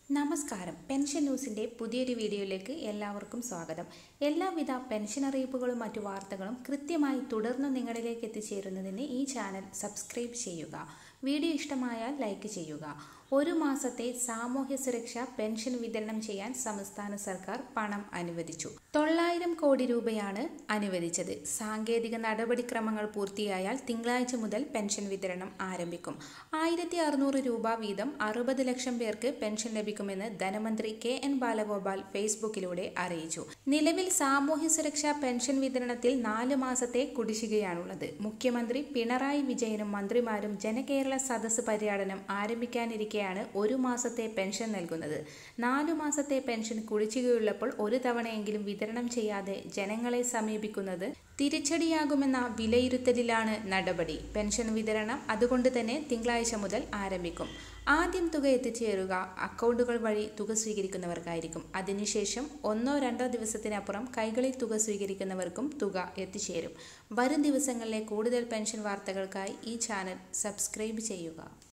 നമസ്കാരം പെൻഷൻ ന്യൂസിന്റെ പുതിയൊരു വീഡിയോയിലേക്ക് എല്ലാവർക്കും സ്വാഗതം എല്ലാവിധ പെൻഷൻ അറിയിപ്പുകളും മറ്റു വാർത്തകളും കൃത്യമായി തുടർന്ന് നിങ്ങളിലേക്ക് എത്തിച്ചേരുന്നതിന് ഈ ചാനൽ സബ്സ്ക്രൈബ് ചെയ്യുക വീഡിയോ ഇഷ്ടമായാൽ ലൈക്ക് ചെയ്യുക ഒരു മാസത്തെ സാമൂഹ്യ സുരക്ഷാ പെൻഷൻ വിതരണം ചെയ്യാൻ സംസ്ഥാന സർക്കാർ പണം അനുവദിച്ചു തൊള്ളായിരം കോടി രൂപയാണ് അനുവദിച്ചത് സാങ്കേതിക നടപടിക്രമങ്ങൾ പൂർത്തിയായാൽ തിങ്കളാഴ്ച മുതൽ പെൻഷൻ വിതരണം ആരംഭിക്കും ആയിരത്തി അറുന്നൂറ് രൂപ വീതം അറുപത് ലക്ഷം പേർക്ക് പെൻഷൻ ലഭിക്കുമെന്ന് ധനമന്ത്രി കെ എൻ ബാലഗോപാൽ ഫേസ്ബുക്കിലൂടെ അറിയിച്ചു നിലവിൽ സാമൂഹ്യ സുരക്ഷാ പെൻഷൻ വിതരണത്തിൽ നാല് മാസത്തെ കുടിശ്ശികയാണുള്ളത് മുഖ്യമന്ത്രി പിണറായി വിജയനും മന്ത്രിമാരും ജനകേരള സദസ്സ് പര്യടനം ആരംഭിക്കാനിരിക്കെയാണ് ഒരു മാസത്തെ പെൻഷൻ നൽകുന്നത് നാലു മാസത്തെ പെൻഷൻ കുടിശ്ശികയുള്ളപ്പോൾ ഒരു തവണയെങ്കിലും വിതരണം ചെയ്യാതെ ജനങ്ങളെ സമീപിക്കുന്നത് തിരിച്ചടിയാകുമെന്ന വിലയിരുത്തലിലാണ് നടപടി പെൻഷൻ വിതരണം അതുകൊണ്ട് തന്നെ തിങ്കളാഴ്ച മുതൽ ആരംഭിക്കും ആദ്യം തുക എത്തിച്ചേരുക അക്കൗണ്ടുകൾ വഴി തുക സ്വീകരിക്കുന്നവർക്കായിരിക്കും അതിനുശേഷം ഒന്നോ രണ്ടോ ദിവസത്തിനപ്പുറം കൈകളിൽ തുക സ്വീകരിക്കുന്നവർക്കും തുക എത്തിച്ചേരും വരും ദിവസങ്ങളിലെ കൂടുതൽ പെൻഷൻ വാർത്തകൾക്കായി ഈ ചാനൽ സബ്സ്ക്രൈബ് ചെയ്യുക